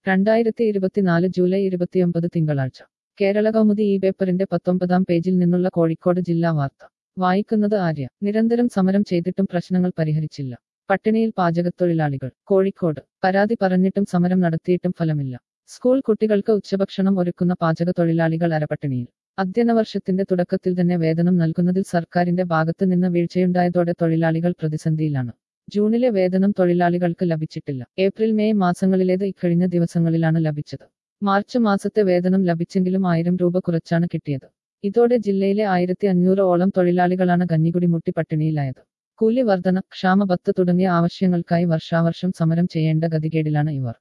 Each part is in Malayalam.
രണ്ടായിരത്തി ഇരുപത്തിനാല് ജൂലൈ ഇരുപത്തിയൊമ്പത് തിങ്കളാഴ്ച കേരള കൗമുദി ഈ പേപ്പറിന്റെ പത്തൊമ്പതാം പേജിൽ നിന്നുള്ള കോഴിക്കോട് ജില്ലാ വാർത്ത വായിക്കുന്നത് ആര്യ നിരന്തരം സമരം ചെയ്തിട്ടും പ്രശ്നങ്ങൾ പരിഹരിച്ചില്ല പട്ടിണിയിൽ പാചകത്തൊഴിലാളികൾ കോഴിക്കോട് പരാതി പറഞ്ഞിട്ടും സമരം നടത്തിയിട്ടും ഫലമില്ല സ്കൂൾ കുട്ടികൾക്ക് ഉച്ചഭക്ഷണം ഒരുക്കുന്ന പാചകത്തൊഴിലാളികൾ അരപട്ടിണിയിൽ അധ്യയന വർഷത്തിന്റെ തുടക്കത്തിൽ തന്നെ വേതനം നൽകുന്നതിൽ സർക്കാരിന്റെ ഭാഗത്ത് നിന്ന് വീഴ്ചയുണ്ടായതോടെ തൊഴിലാളികൾ പ്രതിസന്ധിയിലാണ് ജൂണിലെ വേതനം തൊഴിലാളികൾക്ക് ലഭിച്ചിട്ടില്ല ഏപ്രിൽ മെയ് മാസങ്ങളിലേത് ഇക്കഴിഞ്ഞ ദിവസങ്ങളിലാണ് ലഭിച്ചത് മാർച്ച് മാസത്തെ വേതനം ലഭിച്ചെങ്കിലും ആയിരം രൂപ കുറച്ചാണ് കിട്ടിയത് ഇതോടെ ജില്ലയിലെ ആയിരത്തി അഞ്ഞൂറ് ഓളം തൊഴിലാളികളാണ് കഞ്ഞികുടി മുട്ടി പട്ടിണിയിലായത് കൂലി വർധന ക്ഷാമബത്ത് തുടങ്ങിയ ആവശ്യങ്ങൾക്കായി വർഷാവർഷം സമരം ചെയ്യേണ്ട ഗതികേടിലാണ് ഇവർ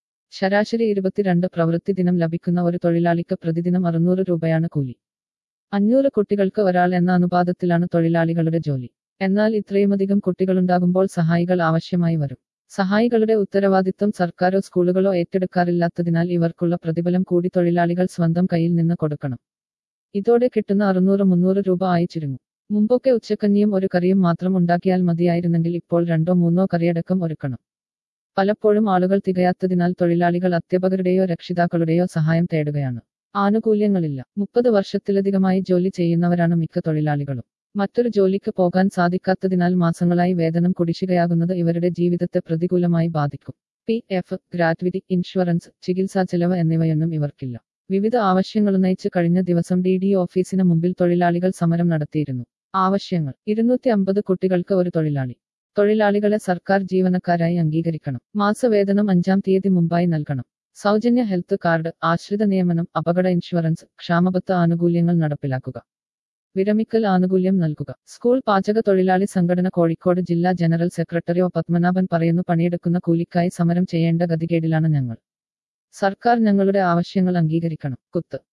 ശരാശരി ഇരുപത്തിരണ്ട് പ്രവൃത്തി ദിനം ലഭിക്കുന്ന ഒരു തൊഴിലാളിക്ക് പ്രതിദിനം അറുന്നൂറ് രൂപയാണ് കൂലി അഞ്ഞൂറ് കുട്ടികൾക്ക് ഒരാൾ എന്ന അനുപാതത്തിലാണ് തൊഴിലാളികളുടെ ജോലി എന്നാൽ ഇത്രയുമധികം കുട്ടികളുണ്ടാകുമ്പോൾ സഹായികൾ ആവശ്യമായി വരും സഹായികളുടെ ഉത്തരവാദിത്തം സർക്കാരോ സ്കൂളുകളോ ഏറ്റെടുക്കാറില്ലാത്തതിനാൽ ഇവർക്കുള്ള പ്രതിഫലം കൂടി തൊഴിലാളികൾ സ്വന്തം കയ്യിൽ നിന്ന് കൊടുക്കണം ഇതോടെ കിട്ടുന്ന അറുന്നൂറ് മുന്നൂറ് രൂപ ആയി ചുരുങ്ങും മുമ്പൊക്കെ ഉച്ചക്കഞ്ഞിയും ഒരു കറിയും മാത്രം ഉണ്ടാക്കിയാൽ മതിയായിരുന്നെങ്കിൽ ഇപ്പോൾ രണ്ടോ മൂന്നോ കറിയടക്കം ഒരുക്കണം പലപ്പോഴും ആളുകൾ തികയാത്തതിനാൽ തൊഴിലാളികൾ അധ്യാപകരുടെയോ രക്ഷിതാക്കളുടെയോ സഹായം തേടുകയാണ് ആനുകൂല്യങ്ങളില്ല മുപ്പത് വർഷത്തിലധികമായി ജോലി ചെയ്യുന്നവരാണ് മിക്ക തൊഴിലാളികളും മറ്റൊരു ജോലിക്ക് പോകാൻ സാധിക്കാത്തതിനാൽ മാസങ്ങളായി വേതനം കുടിശ്ശികയാകുന്നത് ഇവരുടെ ജീവിതത്തെ പ്രതികൂലമായി ബാധിക്കും പി എഫ് ഗ്രാറ്റുവിറ്റി ഇൻഷുറൻസ് ചികിത്സാ ചെലവ് എന്നിവയൊന്നും ഇവർക്കില്ല വിവിധ ആവശ്യങ്ങളുന്നയിച്ച് കഴിഞ്ഞ ദിവസം ഡി ഡി ഓഫീസിന് മുമ്പിൽ തൊഴിലാളികൾ സമരം നടത്തിയിരുന്നു ആവശ്യങ്ങൾ ഇരുന്നൂറ്റി അമ്പത് കുട്ടികൾക്ക് ഒരു തൊഴിലാളി തൊഴിലാളികളെ സർക്കാർ ജീവനക്കാരായി അംഗീകരിക്കണം മാസവേതനം അഞ്ചാം തീയതി മുമ്പായി നൽകണം സൗജന്യ ഹെൽത്ത് കാർഡ് ആശ്രിത നിയമനം അപകട ഇൻഷുറൻസ് ക്ഷാമബത്ത ആനുകൂല്യങ്ങൾ നടപ്പിലാക്കുക വിരമിക്കൽ ആനുകൂല്യം നൽകുക സ്കൂൾ പാചക തൊഴിലാളി സംഘടന കോഴിക്കോട് ജില്ലാ ജനറൽ സെക്രട്ടറി ഒ പത്മനാഭൻ പറയുന്നു പണിയെടുക്കുന്ന കൂലിക്കായി സമരം ചെയ്യേണ്ട ഗതികേടിലാണ് ഞങ്ങൾ സർക്കാർ ഞങ്ങളുടെ ആവശ്യങ്ങൾ അംഗീകരിക്കണം കുത്ത്